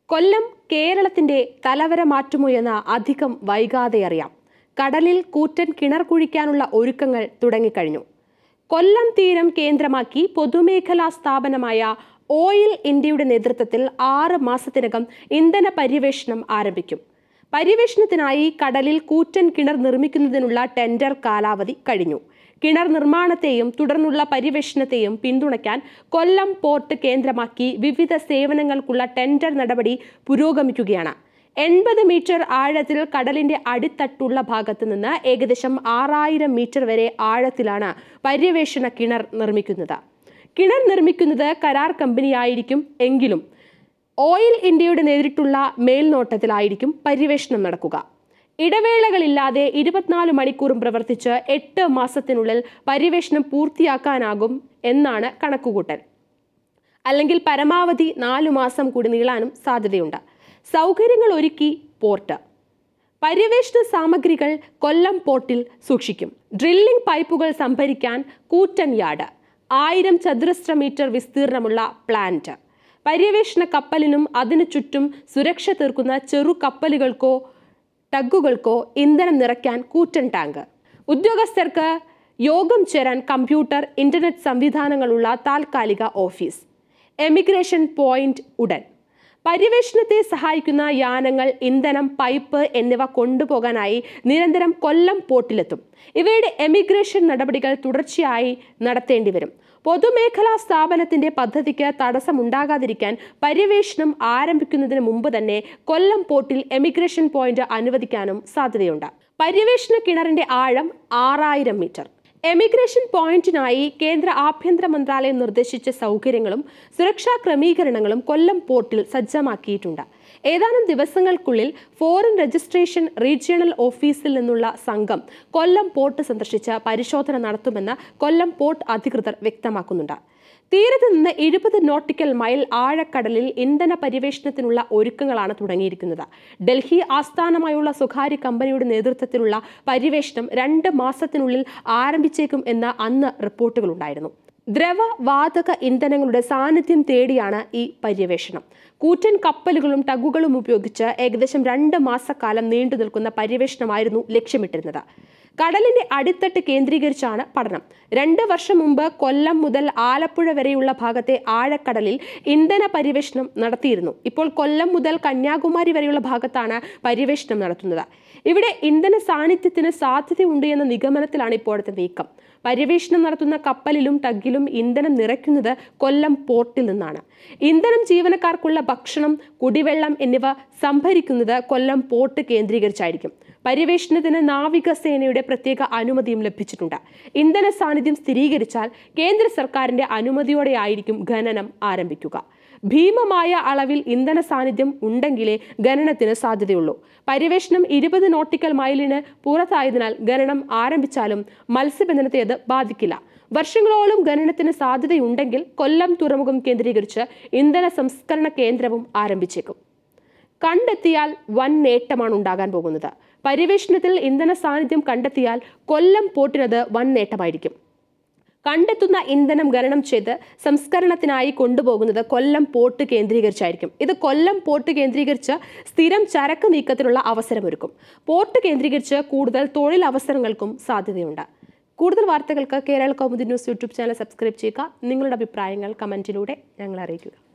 കൊല്ലം കേരളത്തിന്റെ തലവര മാറ്റുമോ എന്ന് അധികം വൈകാതെ അറിയാം കടലിൽ കൂറ്റൻ കിണർ കുഴിക്കാനുള്ള ഒരുക്കങ്ങൾ തുടങ്ങിക്കഴിഞ്ഞു കൊല്ലം തീരം കേന്ദ്രമാക്കി പൊതുമേഖലാ സ്ഥാപനമായ ഓയിൽ ഇന്ത്യയുടെ നേതൃത്വത്തിൽ ആറ് മാസത്തിനകം ഇന്ധന പര്യവേഷണം ആരംഭിക്കും പര്യവേഷണത്തിനായി കടലിൽ കൂറ്റൻ കിണർ നിർമ്മിക്കുന്നതിനുള്ള ടെൻഡർ കാലാവധി കഴിഞ്ഞു കിണർ നിർമ്മാണത്തെയും തുടർന്നുള്ള പര്യവേഷണത്തെയും പിന്തുണയ്ക്കാൻ കൊല്ലം പോർട്ട് കേന്ദ്രമാക്കി വിവിധ സേവനങ്ങൾക്കുള്ള ടെൻഡർ നടപടി പുരോഗമിക്കുകയാണ് എൺപത് മീറ്റർ ആഴത്തിൽ കടലിന്റെ അടിത്തട്ടുള്ള ഭാഗത്ത് നിന്ന് ഏകദേശം ആറായിരം മീറ്റർ വരെ ആഴത്തിലാണ് പര്യവേഷണ കിണർ നിർമ്മിക്കുന്നത് കിണർ നിർമ്മിക്കുന്നത് കരാർ കമ്പനിയായിരിക്കും എങ്കിലും ഓയിൽ ഇന്ത്യയുടെ നേരിട്ടുള്ള മേൽനോട്ടത്തിലായിരിക്കും പര്യവേഷണം നടക്കുക ഇടവേളകളില്ലാതെ ഇരുപത്തിനാല് മണിക്കൂറും പ്രവർത്തിച്ച് എട്ട് മാസത്തിനുള്ളിൽ പര്യവേഷണം പൂർത്തിയാക്കാനാകും എന്നാണ് കണക്കുകൂട്ടൽ അല്ലെങ്കിൽ പരമാവധി നാലു മാസം കൂടി നീളാനും സാധ്യതയുണ്ട് സൗകര്യങ്ങൾ ഒരുക്കി പോർട്ട് പര്യവേഷണ സാമഗ്രികൾ കൊല്ലം പോർട്ടിൽ സൂക്ഷിക്കും ഡ്രില്ലിംഗ് പൈപ്പുകൾ സംഭരിക്കാൻ കൂറ്റൻ യാർഡ് ആയിരം ചതുരശ്ര മീറ്റർ വിസ്തീർണമുള്ള പ്ലാന്റ് പര്യവേഷണ കപ്പലിനും അതിനു ചുറ്റും സുരക്ഷ തീർക്കുന്ന ചെറു കപ്പലുകൾക്കോ ടഗുകൾക്കോ ഇന്ധനം നിറയ്ക്കാൻ കൂറ്റൻ ടാങ്ക് ഉദ്യോഗസ്ഥർക്ക് യോഗം ചേരാൻ കമ്പ്യൂട്ടർ ഇന്റർനെറ്റ് സംവിധാനങ്ങളുള്ള താൽക്കാലിക ഓഫീസ് എമിഗ്രേഷൻ പോയിന്റ് ഉടൻ പര്യവേഷണത്തെ സഹായിക്കുന്ന യാനങ്ങൾ ഇന്ധനം പൈപ്പ് എന്നിവ കൊണ്ടുപോകാനായി നിരന്തരം കൊല്ലം പോർട്ടിലെത്തും ഇവയുടെ എമിഗ്രേഷൻ നടപടികൾ തുടർച്ചയായി നടത്തേണ്ടി വരും പൊതുമേഖലാ സ്ഥാപനത്തിന്റെ പദ്ധതിക്ക് തടസ്സമുണ്ടാകാതിരിക്കാൻ പര്യവേഷണം ആരംഭിക്കുന്നതിന് മുമ്പ് തന്നെ കൊല്ലം പോർട്ടിൽ എമിഗ്രേഷൻ പോയിന്റ് അനുവദിക്കാനും സാധ്യതയുണ്ട് പര്യവേഷണ കിണറിന്റെ ആഴം ആറായിരം മീറ്റർ എമിഗ്രേഷൻ പോയിന്റിനായി കേന്ദ്ര ആഭ്യന്തര മന്ത്രാലയം നിർദ്ദേശിച്ച സൗകര്യങ്ങളും സുരക്ഷാ ക്രമീകരണങ്ങളും കൊല്ലം പോർട്ടിൽ സജ്ജമാക്കിയിട്ടുണ്ട് ഏതാനും ദിവസങ്ങൾക്കുള്ളിൽ ഫോറിൻ രജിസ്ട്രേഷൻ റീജിയണൽ ഓഫീസിൽ നിന്നുള്ള സംഘം കൊല്ലം പോർട്ട് സന്ദർശിച്ച് പരിശോധന നടത്തുമെന്ന് കൊല്ലം പോർട്ട് അധികൃതർ വ്യക്തമാക്കുന്നുണ്ട് തീരത്ത് നിന്ന് എഴുപത് നോട്ടിക്കൽ മൈൽ ആഴക്കടലിൽ ഇന്ധന പര്യവേഷണത്തിനുള്ള ഒരുക്കങ്ങളാണ് തുടങ്ങിയിരിക്കുന്നത് ഡൽഹി ആസ്ഥാനമായുള്ള സ്വകാര്യ കമ്പനിയുടെ നേതൃത്വത്തിലുള്ള പര്യവേഷണം രണ്ട് മാസത്തിനുള്ളിൽ ആരംഭിച്ചേക്കും എന്ന അന്ന് റിപ്പോർട്ടുകളുണ്ടായിരുന്നു ദ്രവ വാതക ഇന്ധനങ്ങളുടെ സാന്നിധ്യം തേടിയാണ് ഈ പര്യവേഷണം കൂറ്റൻ കപ്പലുകളും ടഗുകളും ഉപയോഗിച്ച് ഏകദേശം രണ്ട് മാസക്കാലം നീണ്ടു നിൽക്കുന്ന പര്യവേഷണമായിരുന്നു ലക്ഷ്യമിട്ടിരുന്നത് കടലിന്റെ അടിത്തട്ട് കേന്ദ്രീകരിച്ചാണ് പഠനം രണ്ട് വർഷം മുമ്പ് കൊല്ലം മുതൽ ആലപ്പുഴ വരെയുള്ള ഭാഗത്തെ ആഴക്കടലിൽ ഇന്ധന പര്യവേഷണം നടത്തിയിരുന്നു ഇപ്പോൾ കൊല്ലം മുതൽ കന്യാകുമാരി വരെയുള്ള ഭാഗത്താണ് പര്യവേഷണം നടത്തുന്നത് ഇവിടെ ഇന്ധന സാന്നിധ്യത്തിന് സാധ്യതയുണ്ട് എന്ന നിഗമനത്തിലാണ് ഇപ്പോഴത്തെ നീക്കം പര്യവേഷണം നടത്തുന്ന കപ്പലിലും ടഗിലും ഇന്ധനം നിറയ്ക്കുന്നത് കൊല്ലം പോർട്ടിൽ നിന്നാണ് ഇന്ധനം ജീവനക്കാർക്കുള്ള ഭക്ഷണം കുടിവെള്ളം എന്നിവ സംഭരിക്കുന്നത് കൊല്ലം പോർട്ട് കേന്ദ്രീകരിച്ചായിരിക്കും പര്യവേഷണത്തിന് നാവികസേനയുടെ പ്രത്യേക അനുമതിയും ലഭിച്ചിട്ടുണ്ട് ഇന്ധന സാന്നിധ്യം സ്ഥിരീകരിച്ചാൽ കേന്ദ്ര സർക്കാരിന്റെ അനുമതിയോടെയായിരിക്കും ഖനനം ആരംഭിക്കുക ഭീമമായ അളവിൽ ഇന്ധന സാന്നിധ്യം ഉണ്ടെങ്കിലേ ഖനനത്തിന് സാധ്യതയുള്ളൂ പര്യവേഷണം ഇരുപത് നോട്ടിക്കൽ മൈലിന് പുറത്തായതിനാൽ ഖനനം ആരംഭിച്ചാലും മത്സ്യബന്ധനത്തെ അത് ബാധിക്കില്ല വർഷങ്ങളോളം ഖനനത്തിന് സാധ്യതയുണ്ടെങ്കിൽ കൊല്ലം തുറമുഖം കേന്ദ്രീകരിച്ച് ഇന്ധന സംസ്കരണ കേന്ദ്രവും ആരംഭിച്ചേക്കും കണ്ടെത്തിയാൽ വൻ നേട്ടമാണ് ഉണ്ടാകാൻ പോകുന്നത് പര്യവേഷണത്തിൽ ഇന്ധന സാന്നിധ്യം കണ്ടെത്തിയാൽ കൊല്ലം പോർട്ടിനത് വൻ നേട്ടമായിരിക്കും കണ്ടെത്തുന്ന ഇന്ധനം ഖനനം ചെയ്ത് സംസ്കരണത്തിനായി കൊണ്ടുപോകുന്നത് കൊല്ലം പോർട്ട് കേന്ദ്രീകരിച്ചായിരിക്കും ഇത് കൊല്ലം പോർട്ട് കേന്ദ്രീകരിച്ച് സ്ഥിരം ചരക്ക് നീക്കത്തിനുള്ള അവസരമൊരുക്കും പോർട്ട് കേന്ദ്രീകരിച്ച് കൂടുതൽ തൊഴിൽ അവസരങ്ങൾക്കും സാധ്യതയുണ്ട് കൂടുതൽ വാർത്തകൾക്ക് Kerala Kaumudi news YouTube channel subscribe ചെയ്യുക നിങ്ങളുടെ അഭിപ്രായങ്ങൾ കമന്റിലൂടെ ഞങ്ങളെ അറിയിക്കുക